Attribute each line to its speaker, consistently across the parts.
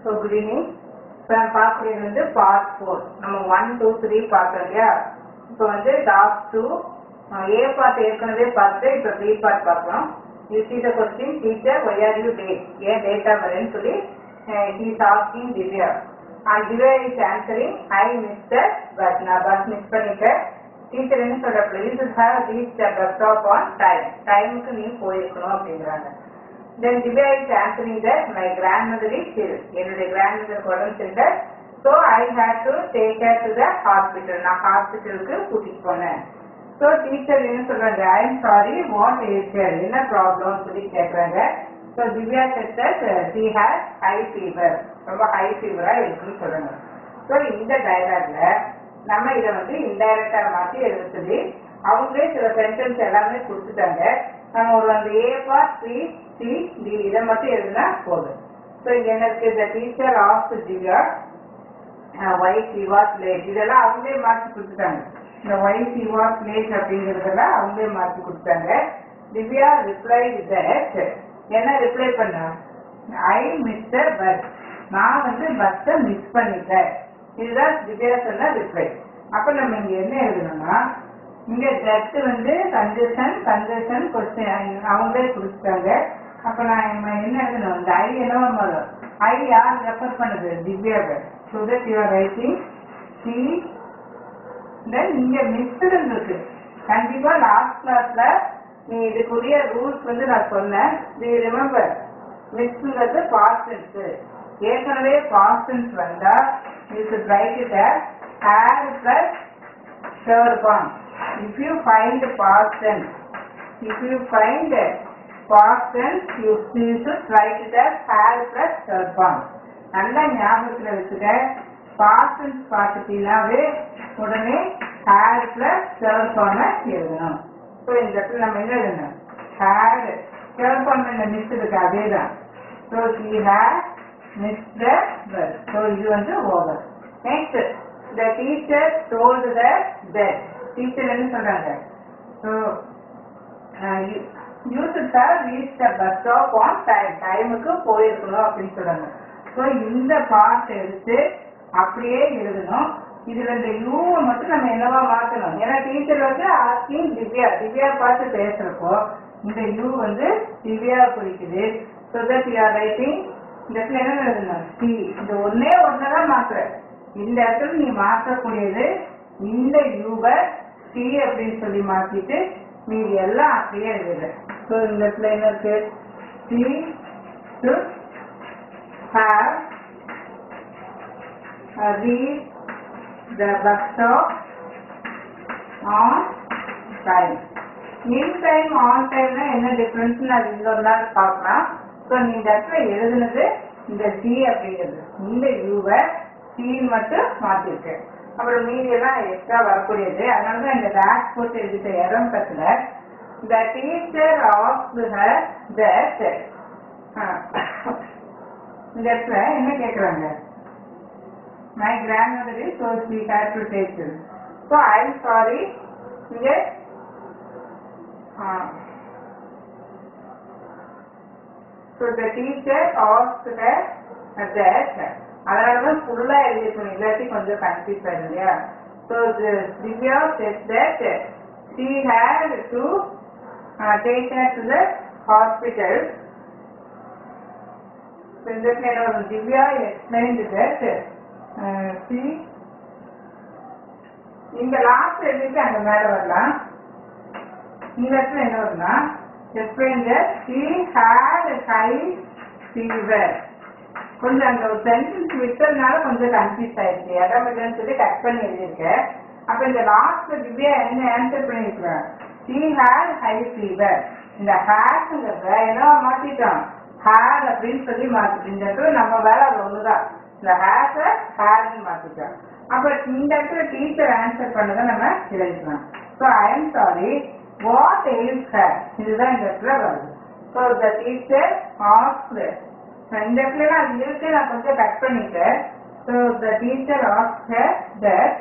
Speaker 1: So good evening இப்போ நம்ம பார்க்கக்கூடியது வந்து பார்ட் ஃபோர் நம்ம ஒன் டூ த்ரீ பார்த்தோம் இல்லையா இப்போ வந்து லாஸ்ட் டூ ஏ பார்ட் ஏற்கனவே பார்த்து இப்போ பி பார்ட் பார்க்கலாம் you see the question teacher why are you late ஏன் டேட்டா வரேன்னு சொல்லி he asking Divya and Divya is answering I missed the but நான் பஸ் மிஸ் பண்ணிட்டேன் டீச்சர் என்ன சொல்ற please have reach the bus stop on time டைமுக்கு நீ போயிருக்கணும் அப்படிங்கிறாங்க then Divya is answering that my grandmother is ill என்னுடைய கிராண்ட் மதர் உடம்பு சரியில்லை so I had to take care to the hospital நான் ஹாஸ்பிட்டலுக்கு கூட்டிட்டு போனேன் ஸோ டீச்சர் என்ன சொல்றாங்க ஐ எம் சாரி வாட் ஏஜர் என்ன ப்ராப்ளம் சொல்லி கேட்குறாங்க so Divya said that she has high fever ரொம்ப ஹை ஃபீவராக இருக்குன்னு சொல்றாங்க ஸோ இந்த டயலாக்ல நம்ம இதை வந்து இன்டைரக்டா மாற்றி எழுத சொல்லி அவங்களே சில சென்டென்ஸ் எல்லாமே கொடுத்துட்டாங்க நம்ம ஒரு அந்த A part C C D இதை மட்டும் எழுதினா போதும் ஸோ இங்க என்ன இருக்கு the teacher of Divya why she was late இதெல்லாம் அவங்களே மாற்றி கொடுத்துட்டாங்க இந்த ஒய் சி வாஸ் லேட் அப்படிங்கிறதெல்லாம் அவங்களே மாற்றி கொடுத்தாங்க திவ்யா ரிப்ளை தட் என்ன ரிப்ளை பண்ண ஐ மிஸ்டர் பஸ் நான் வந்து பஸ்ஸை மிஸ் பண்ணிட்டேன் இதுதான் திவ்யா சொன்ன ரிப்ளை அப்ப நம்ம இங்க என்ன எழுதணும்னா இங்க ஜட் வந்து கன்ஜெஷன் கன்ஜெஷன் கொஸ்டின் அவங்களே கொடுத்துட்டாங்க அப்ப நான் நம்ம என்ன எழுதணும் இந்த ஐ என்னவா மாறும் ஐ யார் ரெஃபர் பண்ணுது திவ்யாவை so that you are writing see then இங்க மிஸ்டு இருக்கு கண்டிப்பா லாஸ்ட் கிளாஸ்ல நீ இதுக்குரிய ரூல்ஸ் வந்து நான் சொன்னேன் தி ரிமெம்பர் மிஸ்ங்கிறது பாஸ்டன்ஸ் ஏற்கனவே பாஸ்டன்ஸ் வந்தா you should write it as had plus sure gone if you find past tense if you find past tense you, you should write it as had plus sure gone நல்லா ஞாபகத்துல வச்சுக்க past tense பார்த்துட்டீங்கன்னாவே உடனே had plus sure gone எழுதணும் so இந்த இடத்துல நம்ம என்ன எழுதணும் had sure gone என்ன மிஸ் இருக்கு அதே தான் so he had missed the bus so இது வந்து over next the teacher told the that teacher என்ன சொல்றாங்க so you should have reached the bus stop on time டைமுக்கு போயிருக்கணும் அப்படின்னு சொல்றாங்க ஸோ இந்த பார்ட் எடுத்து அப்படியே எழுதணும் இதுல இந்த யூவை மட்டும் நம்ம என்னவா மாத்தணும் ஏன்னா டீச்சர் வந்து ஆஸ்கிங் திவ்யா திவ்யா பார்த்து பேசுறப்போ இந்த யூ வந்து திவ்யா குறிக்குது so that you are writing இந்த இடத்துல என்ன எழுதணும் சி இந்த ஒன்னே ஒன்னதான் மாத்துற இந்த இடத்துல நீ மாற்றக்கூடியது இந்த யூவை சி அப்படின்னு சொல்லி மாத்திட்டு மீதி எல்லாம் அப்படியே எழுதுற ஸோ இந்த இடத்துல என்ன இருக்கு see to have uh, reach the bus stop on time. In time, on time னா என்ன டிஃபரன்ஸ் அது இன்னொரு நாள் பார்க்கலாம் ஸோ நீ இந்த இடத்துல எழுதுனது இந்த சி அப்படிங்கிறது இந்த யூவை சின்னு மட்டும் மாத்திருக்க அப்புறம் மீதி எல்லாம் எக்ஸ்ட்ரா வரக்கூடியது அதனால தான் இந்த டேஷ் போட்டு எழுதிட்ட இடம் பத்துல the teacher asked her that இந்த இடத்துல என்ன கேக்குறாங்க my grandmother is so she had to take you so I am sorry இங்க so the teacher ask that அதனால தான் ஃபுல்லா எழுதிருக்கணும் இல்லாட்டி கொஞ்சம் கன்ஃபியூஸ் ஆயிடும் இல்லையா so Divya said that she had to take to the hospital So in that kind of Divya explained that uh, see இந்த லாஸ்ட் எழுதிட்டு அங்க மேல வரலாம் இந்த இடத்துல என்ன வரும்னா explain that she had high fever கொஞ்சம் அந்த ஒரு சென்டென்ஸ் விட்டதுனால கொஞ்சம் கன்ஃபியூஸ் ஆயிடுச்சு இடம் இல்லைன்னு சொல்லி கட் பண்ணி எழுதியிருக்கேன் அப்ப இந்த லாஸ்ட் திவ்யா என்ன ஆன்சர் பண்ணிருக்கிறேன் she had high fever இந்த ஹேர்ங்கிறத என்ன மாத்திட்டோம் ஹேர் அப்படின்னு சொல்லி மாத்திட்டு இந்த இடத்துல நம்ம வேலை அது ஒண்ணுதான் இந்த ஹேர்ஸ ஹேர்னு மாத்திட்டோம் அப்ப இந்த இடத்துல டீச்சர் ஆன்சர் பண்ணதை நம்ம எழுதிக்கலாம் so I am sorry what ails her இதுதான் இந்த இடத்துல வருது ஸோ த டீச்சர் ஆஸ்க் இந்த இடத்துல அது இருக்கு நான் கொஞ்சம் கட் பண்ணிட்டேன் so the teacher ask that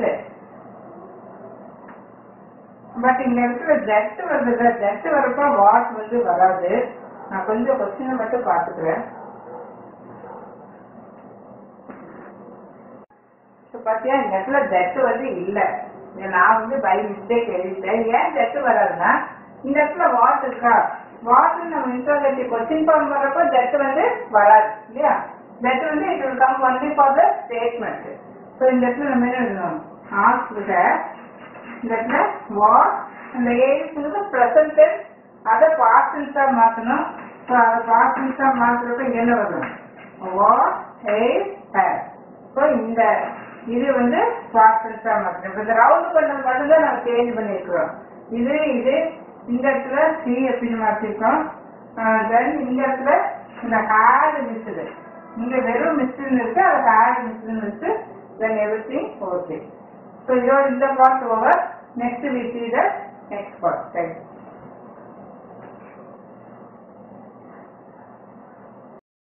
Speaker 1: but இந்த இடத்துல ஜட் வருது ஜட் வரப்ப வாட் வந்து வராது நான் கொஞ்சம் கொஸ்டினை மட்டும் பார்த்துக்கிறேன் பார்த்தியா இந்த இடத்துல தட்டு வந்து இல்லை இதை நான் வந்து பை மிஸ்டேக் எழுதிட்டேன் ஏன் தட்டு வராதுன்னா இந்த இடத்துல வாட் இருக்கா வாட் நம்ம இன்டர்கேட்டிவ் கொஸ்டின் ஃபார்ம் வர்றப்போ தட்டு வந்து வராது இல்லையா தட்டு வந்து it will come only for the statement so இந்த இடத்துல நம்ம என்ன எழுதணும் ஆஸ்க் இந்த இடத்துல வாட் அந்த ஏழுங்கிறது ப்ரெசன்ட் அதை பாஸ்டன்ஸா மாற்றணும் ஸோ அதை பாஸ்டன்ஸா மாற்றுறப்ப இங்க என்ன வரும் வாட் ஏ ஹேர் ஸோ இந்த இது வந்து பாஸ்டன்ஸா மாற்றணும் இப்போ இந்த ரவுண்ட் பண்ணது மட்டும்தான் நம்ம சேஞ்ச் பண்ணியிருக்கிறோம் இது இது இந்த இடத்துல சி அப்படின்னு மாற்றிருக்கோம் தென் இந்த இடத்துல இந்த ஹேர் மிஸ்ஸுது இங்க வெறும் மிஸ்ன்னு இருக்கு அது ஹேர் மிஸ்ன்னு இருக்கு then everything okay so இதோட இந்த part over next we see the next part thank you